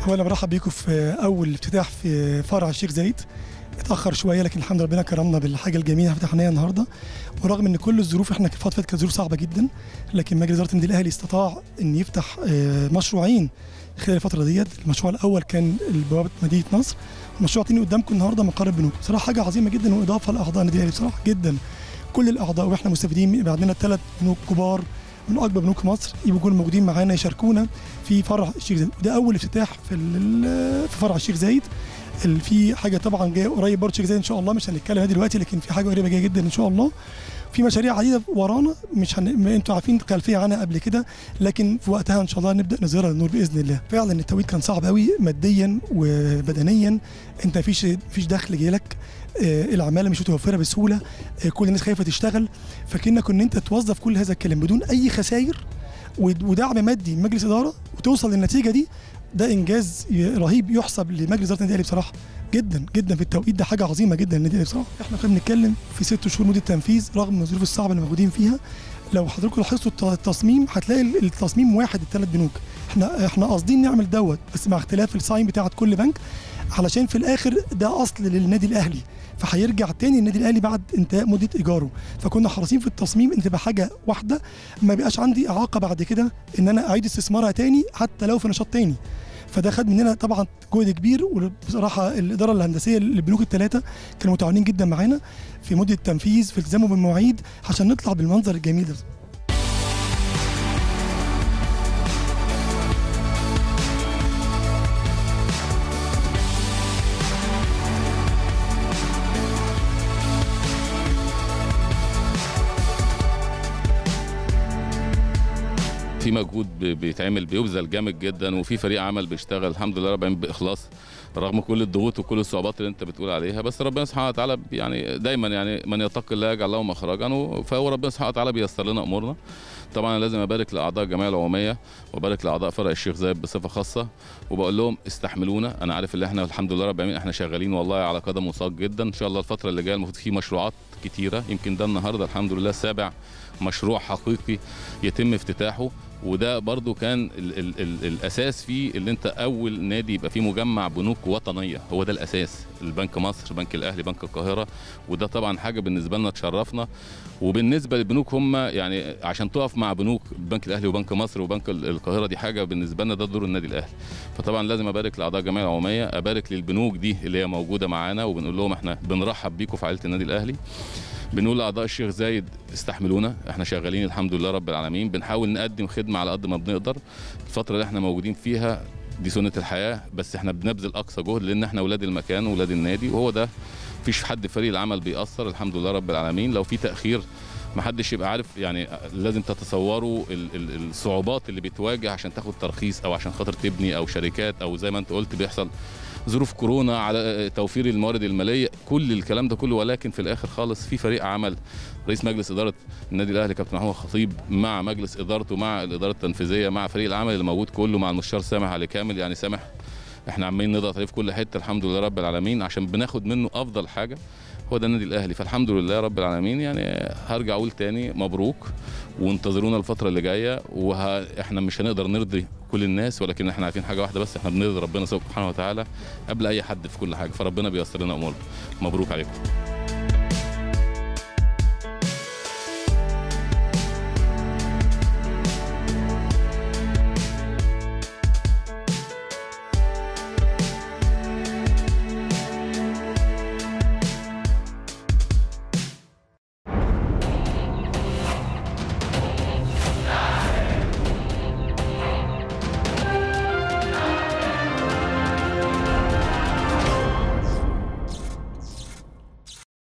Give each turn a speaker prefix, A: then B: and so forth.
A: اولا برحب بيكم في اول افتتاح في فرع الشيخ زايد اتاخر شويه لكن الحمد لله ربنا كرمنا بالحاجه الجميله اللي فتحناها النهارده ورغم ان كل الظروف احنا في فتره كانت ظروف صعبه جدا لكن مجلس اداره النادي الاهلي استطاع ان يفتح آه، مشروعين خلال الفتره ديت المشروع الاول كان بوابه مدينه نصر المشروع الثاني قدامكم النهارده مقر البنوك بصراحه حاجه عظيمه جدا واضافه لاعضاء النادي الاهلي بصراحه جدا كل الاعضاء واحنا مستفيدين يبقى عندنا ثلاث بنوك كبار من اكبر بنوك مصر يبقوا يكونوا موجودين معانا يشاركونا في فرع الشيخ زايد وده اول افتتاح في ال- في فرع الشيخ زايد ال- في حاجه طبعا جايه قريب برضه الشيخ زايد ان شاء الله مش هنتكلم عليها دلوقتي لكن في حاجه قريبه جايه جدا ان شاء الله في مشاريع عديده ورانا مش هن... ما انتوا عارفين خلفيه عنها قبل كده لكن في وقتها ان شاء الله نبدا نظهرها للنور باذن الله فعلا التوقيت كان صعب قوي ماديا وبدنيا انت مفيش مفيش دخل جاي لك آه، العماله مش متوفره بسهوله آه، كل الناس خايفه تشتغل فكانك ان انت توظف كل هذا الكلام بدون اي خسائر ود- ودعم مادي من مجلس اداره وتوصل للنتيجه دي ده انجاز ي- رهيب يحسب لمجلس اداره النادي الاهلي بصراحه جدا جدا في التوقيت ده حاجه عظيمه جدا للنادي الاهلي بصراحه احنا كنا بنتكلم في ست شهور مده تنفيذ رغم الظروف الصعبه اللي موجودين فيها لو حضراتكم لاحظتوا الت- التصميم هتلاقي ال- التصميم واحد الثلاث بنوك احنا احنا قاصدين نعمل دوت بس مع اختلاف الساين بتاعت كل بنك علشان في الاخر ده اصل للنادي الاهلي فهيرجع تاني النادي الاهلي بعد انتهاء مده ايجاره فكنا حريصين في التصميم ان تبقى حاجه واحده ما بقاش عندي اعاقه بعد كده ان انا اعيد استثمارها تاني حتى لو في نشاط تاني فده خد مننا طبعا جهد كبير وبصراحه الاداره الهندسيه للبنوك الثلاثه كانوا متعاونين جدا معانا في مده التنفيذ في التزامهم بالمواعيد عشان نطلع بالمنظر الجميل ده
B: في مجهود ب- بيتعمل بيبذل جامد جدا وفي فريق عمل بيشتغل الحمد لله رب العالمين باخلاص رغم كل الضغوط وكل الصعوبات اللي انت بتقول عليها بس ربنا سبحانه وتعالى يعني دايما يعني من يتقي الله يجعل له مخرجا و- فهو ربنا سبحانه وتعالى بيسر لنا امورنا طبعا لازم ابارك لاعضاء الجمعيه العموميه وابارك لاعضاء فرع الشيخ زايد بصفه خاصه وبقول لهم استحملونا انا عارف ان احنا الحمد لله رب العالمين احنا شغالين والله على قدم وساق جدا ان شاء الله الفتره اللي جايه المفروض في مشروعات كتيره يمكن ده النهارده الحمد لله سابع مشروع حقيقي يتم افتتاحه وده برضو كان ال ال ال الاساس فيه اللي انت اول نادي يبقى فيه مجمع بنوك وطنيه هو ده الاساس البنك مصر بنك الاهلي بنك القاهره وده طبعا حاجه بالنسبه لنا تشرفنا وبالنسبه للبنوك هم يعني عشان تقف مع بنوك البنك الاهلي وبنك مصر وبنك ال- القاهره دي حاجه بالنسبه لنا ده دور النادي الاهلي فطبعا لازم ابارك لاعضاء الجمعيه العموميه ابارك للبنوك دي اللي هي موجوده معانا وبنقول لهم احنا بنرحب بيكم في عائله النادي الاهلي بنقول لاعضاء الشيخ زايد استحملونا احنا شغالين الحمد لله رب العالمين بنحاول نقدم خدمه على قد ما بنقدر الفتره اللي احنا موجودين فيها دي سنه الحياه بس احنا بنبذل اقصى جهد لان احنا اولاد المكان واولاد النادي وهو ده مفيش حد في فريق العمل بيأثر الحمد لله رب العالمين لو في تاخير محدش يبقى عارف يعني لازم تتصوروا ال- ال- الصعوبات اللي بتواجه عشان تاخد ترخيص او عشان خاطر تبني او شركات او زي ما انت قلت بيحصل ظروف كورونا على توفير الموارد الماليه كل الكلام ده كله ولكن في الاخر خالص في فريق عمل رئيس مجلس اداره النادي الاهلي كابتن محمود خطيب مع مجلس ادارته مع الاداره التنفيذيه مع فريق العمل اللي موجود كله مع المستشار سامح علي كامل يعني سامح احنا عمالين نضغط عليه في كل حته الحمد لله رب العالمين عشان بناخد منه افضل حاجه هو ده النادي الاهلي فالحمد لله رب العالمين يعني هرجع اقول تاني مبروك وانتظرونا الفتره اللي جايه واحنا مش هنقدر نرضي كل الناس ولكن احنا عارفين حاجه واحده بس احنا بنرضي ربنا سبحانه وتعالى قبل اي حد في كل حاجه فربنا بيسر لنا امورنا مبروك عليكم